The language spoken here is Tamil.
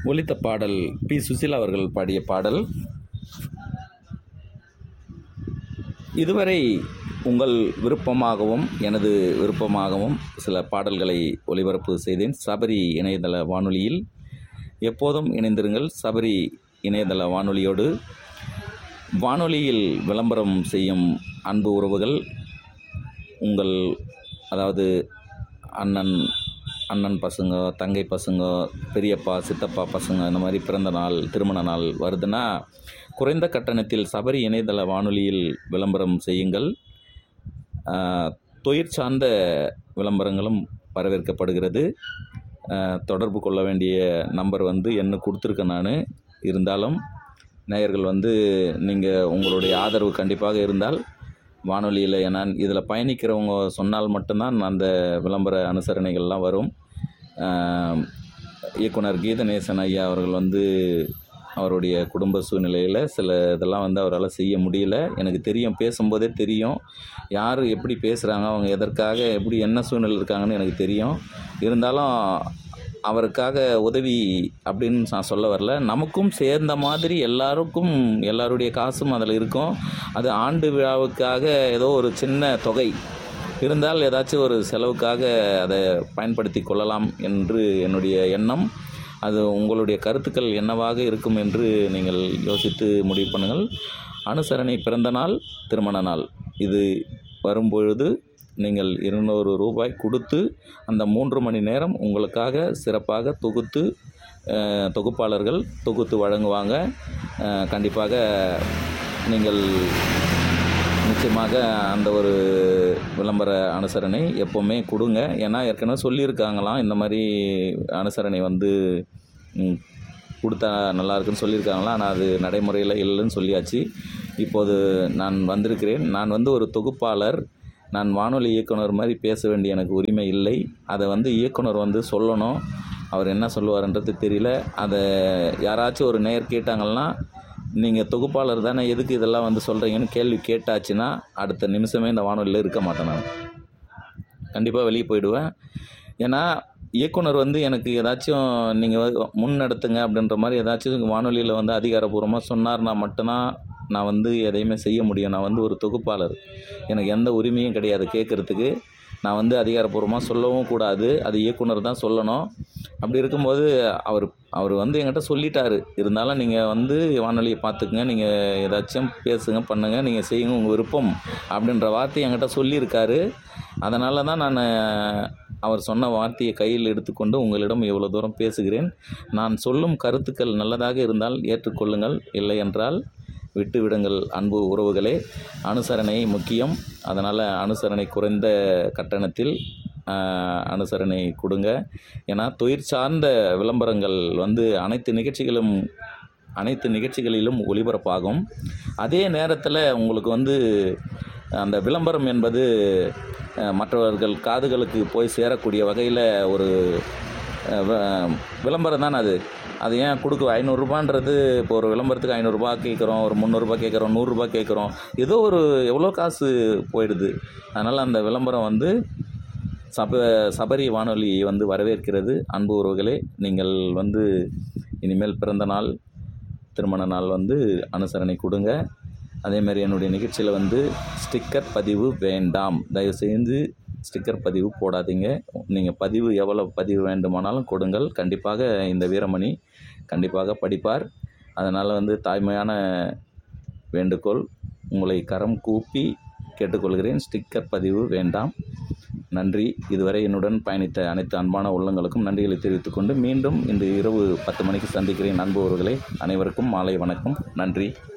ஒலித்த பாடல் பி சுசீலா அவர்கள் பாடிய பாடல் இதுவரை உங்கள் விருப்பமாகவும் எனது விருப்பமாகவும் சில பாடல்களை ஒளிபரப்பு செய்தேன் சபரி இணையதள வானொலியில் எப்போதும் இணைந்திருங்கள் சபரி இணையதள வானொலியோடு வானொலியில் விளம்பரம் செய்யும் அன்பு உறவுகள் உங்கள் அதாவது அண்ணன் அண்ணன் பசங்க தங்கை பசங்க பெரியப்பா சித்தப்பா பசங்க இந்த மாதிரி பிறந்த நாள் திருமண நாள் வருதுன்னா குறைந்த கட்டணத்தில் சபரி இணையதள வானொலியில் விளம்பரம் செய்யுங்கள் ஆஹ், தொழிற் சார்ந்த விளம்பரங்களும் வரவேற்கப்படுகிறது ஆஹ், தொடர்பு கொள்ள வேண்டிய நம்பர் வந்து என்ன கொடுத்துருக்கேன் நான் இருந்தாலும் நேயர்கள் வந்து நீங்கள் உங்களுடைய ஆதரவு கண்டிப்பாக இருந்தால் வானொலியில் ஏன்னா இதில் பயணிக்கிறவங்க சொன்னால் மட்டும்தான் அந்த விளம்பர அனுசரணைகள்லாம் வரும் ஆஹ், இயக்குனர் கீதநேசன் ஐயா அவர்கள் வந்து அவருடைய குடும்ப சூழ்நிலையில் சில இதெல்லாம் வந்து அவரால் செய்ய முடியல எனக்கு தெரியும் பேசும்போதே தெரியும் யார் எப்படி பேசுகிறாங்க அவங்க எதற்காக எப்படி என்ன சூழ்நிலை இருக்காங்கன்னு எனக்கு தெரியும் இருந்தாலும் அவருக்காக உதவி அப்படின்னு நான் சொல்ல வரல நமக்கும் சேர்ந்த மாதிரி எல்லாருக்கும் எல்லாருடைய காசும் அதில் இருக்கும் அது ஆண்டு விழாவுக்காக ஏதோ ஒரு சின்ன தொகை இருந்தால் ஏதாச்சும் ஒரு செலவுக்காக அதை பயன்படுத்தி கொள்ளலாம் என்று என்னுடைய எண்ணம் அது உங்களுடைய கருத்துக்கள் என்னவாக இருக்கும் என்று நீங்கள் யோசித்து முடிவு பண்ணுங்கள் அனுசரணை பிறந்த நாள் திருமண நாள் இது வரும்பொழுது நீங்கள் இருநூறு ரூபாய் கொடுத்து அந்த மூன்று மணி நேரம் உங்களுக்காக சிறப்பாக தொகுத்து அஹ், தொகுப்பாளர்கள் தொகுத்து வழங்குவாங்க அஹ், கண்டிப்பாக நீங்கள் நிச்சயமாக அந்த ஒரு விளம்பர அனுசரணை எப்போவுமே கொடுங்க ஏன்னா ஏற்கனவே சொல்லியிருக்காங்களாம் இந்த மாதிரி அனுசரணை வந்து ம், கொடுத்தா நல்லா இருக்குன்னு சொல்லியிருக்காங்களாம் ஆனால் அது நடைமுறையில் இல்லைன்னு சொல்லியாச்சு இப்போது நான் வந்திருக்கிறேன் நான் வந்து ஒரு தொகுப்பாளர் நான் வானொலி இயக்குனர் மாதிரி பேச வேண்டிய எனக்கு உரிமை இல்லை அதை வந்து இயக்குனர் வந்து சொல்லணும் அவர் என்ன சொல்லுவாருன்றது தெரியல அதை யாராச்சும் ஒரு நேயர் கேட்டாங்கன்னா நீங்கள் தொகுப்பாளர் தானே எதுக்கு இதெல்லாம் வந்து சொல்கிறீங்கன்னு கேள்வி கேட்டாச்சுன்னா அடுத்த நிமிஷமே இந்த வானொலியில் இருக்க மாட்டேன் நான் கண்டிப்பாக வெளியே போயிடுவேன் ஏன்னா இயக்குனர் வந்து எனக்கு ஏதாச்சும் நீங்கள் முன் நடத்துங்க அப்படின்ற மாதிரி ஏதாச்சும் வானொலியில் வந்து அதிகாரப்பூர்வமாக சொன்னார்னா மட்டும்தான் நான் வந்து எதையுமே செய்ய முடியும் நான் வந்து ஒரு தொகுப்பாளர் எனக்கு எந்த உரிமையும் கிடையாது கேட்குறதுக்கு நான் வந்து அதிகாரப்பூர்வமாக சொல்லவும் கூடாது அது இயக்குனர் தான் சொல்லணும் அப்படி இருக்கும்போது அவர் அவர் வந்து என்கிட்ட சொல்லிட்டாரு இருந்தாலும் நீங்கள் வந்து வானொலியை பார்த்துக்குங்க நீங்கள் ஏதாச்சும் பேசுங்க பண்ணுங்கள் நீங்கள் செய்யுங்க உங்கள் விருப்பம் அப்படின்ற வார்த்தையை என்கிட்ட சொல்லியிருக்காரு அதனால தான் நான் அவர் சொன்ன வார்த்தையை கையில் எடுத்துக்கொண்டு உங்களிடம் இவ்வளோ தூரம் பேசுகிறேன் நான் சொல்லும் கருத்துக்கள் நல்லதாக இருந்தால் ஏற்றுக்கொள்ளுங்கள் இல்லை என்றால் விட்டு விடுங்கள் அன்பு உறவுகளே அனுசரணை முக்கியம் அதனால் அனுசரணை குறைந்த கட்டணத்தில் ஆஹ், அனுசரணை கொடுங்க ஏன்னா தொழிற் சார்ந்த விளம்பரங்கள் வந்து அனைத்து நிகழ்ச்சிகளும் அனைத்து நிகழ்ச்சிகளிலும் ஒளிபரப்பாகும் அதே நேரத்தில் உங்களுக்கு வந்து அந்த விளம்பரம் என்பது அஹ், மற்றவர்கள் காதுகளுக்கு போய் சேரக்கூடிய வகையில் ஒரு அஹ், வ- விளம்பரம் தானே அது அது ஏன் கொடுக்க ஐநூறுரூபான்றது இப்போ ஒரு விளம்பரத்துக்கு ஐநூறுரூபா கேட்குறோம் ஒரு முந்நூறுரூபா கேட்குறோம் நூறுரூபா கேட்குறோம் ஏதோ ஒரு எவ்வளோ காசு போயிடுது அதனால் அந்த விளம்பரம் வந்து சப சபரி வானொலி வந்து வரவேற்கிறது அன்பு உறவுகளே நீங்கள் வந்து இனிமேல் பிறந்த நாள் திருமண நாள் வந்து அனுசரணை கொடுங்க அதேமாதிரி என்னுடைய நிகழ்ச்சியில் வந்து ஸ்டிக்கர் பதிவு வேண்டாம் தயவுசெய்து ஸ்டிக்கர் பதிவு போடாதீங்க நீங்கள் பதிவு எவ்வளோ பதிவு வேண்டுமானாலும் கொடுங்கள் கண்டிப்பாக இந்த வீரமணி கண்டிப்பாக படிப்பார் அதனால் வந்து தாய்மையான வேண்டுகோள் உங்களை கரம் கூப்பி கேட்டுக்கொள்கிறேன் ஸ்டிக்கர் பதிவு வேண்டாம் நன்றி இதுவரை என்னுடன் பயணித்த அனைத்து அன்பான உள்ளங்களுக்கும் நன்றிகளை தெரிவித்துக் கொண்டு மீண்டும் இன்று இரவு பத்து மணிக்கு சந்திக்கிறேன் அன்பு உறவுகளே அனைவருக்கும் மாலை வணக்கம் நன்றி